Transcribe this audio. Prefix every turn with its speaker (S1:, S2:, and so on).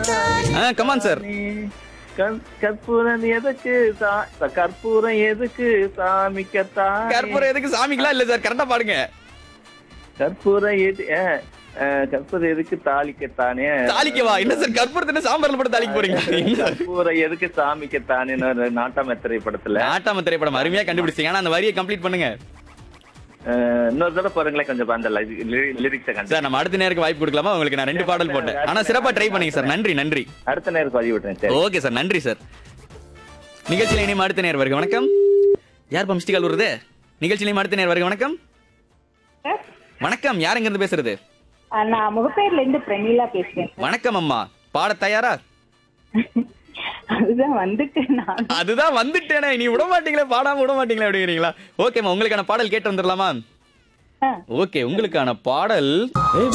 S1: ஆ come on sir
S2: கற்- கற்பூரம் எதுக்கு சா- கற்பூரம் எதுக்கு சாமிக்கத்தான்
S1: கற்பூரம் எதுக்கு சாமிக்கலாம் இல்ல சார் கரெக்டா பாடுங்க
S2: கற்பூரம் எது ஆ, ஆ, கற்பூரம் எதுக்கு தாளிக்கத்தானே
S1: தாளிக்கவா என்ன சார் கற்பூரத்தை சாம்பார்ல போட்டு தாளிக்க போறீங்க என்ன சார்?
S2: கற்பூரம் எதுக்கு சாமிக்கத்தானே ஒரு நாட்டாம திரைப்படத்துல
S1: நாட்டாம திரைப்படம் அருமையா கண்டுபிடிச்சீங்க ஆனா அந்த வரியை கம்ப்ளீட் பண்ணுங்க
S2: ஆ, இன்னொரு தடவை பாருங்களேன் கொஞ்சம் அந்த லிரிக்ஸை கண்டு
S1: சார் நம்ம அடுத்த நேருக்கு வாய்ப்பு கொடுக்கலாமா உங்களுக்கு நான் ரெண்டு பாடல் போட்டேன் ஆனா சிறப்பா ட்ரை பண்ணீங்க சார் நன்றி நன்றி
S2: அடுத்த நேரம் பதிவு விட்டுறேன் சரி
S1: ஓகே சார் நன்றி சார் நிகழ்ச்சியில இனிமே அடுத்த நேர் வருக வணக்கம் யார் பம்ஸ்டி கால் வருது நிகழ்ச்சியில அடுத்த நேர் வருக வணக்கம் வணக்கம் யார் இருந்து பேசுறது
S3: ஆ, நான் முகப்பேர்ல இருந்து பிரமீளா பேசுறேன்
S1: வணக்கம் அம்மா பாட தயாரா
S3: அதுதான் வந்துட்டு நான்
S1: அதுதான் வந்துட்டேனே நீ விட மாட்டீங்களே பாடாம விட மாட்டீங்களே அப்படிங்கிறீங்களா ஓகேம்மா உங்களுக்கான பாடல் கேட்டு வந்துடலாமா
S3: ஆ.
S1: ஓகே உங்களுக்கான பாடல்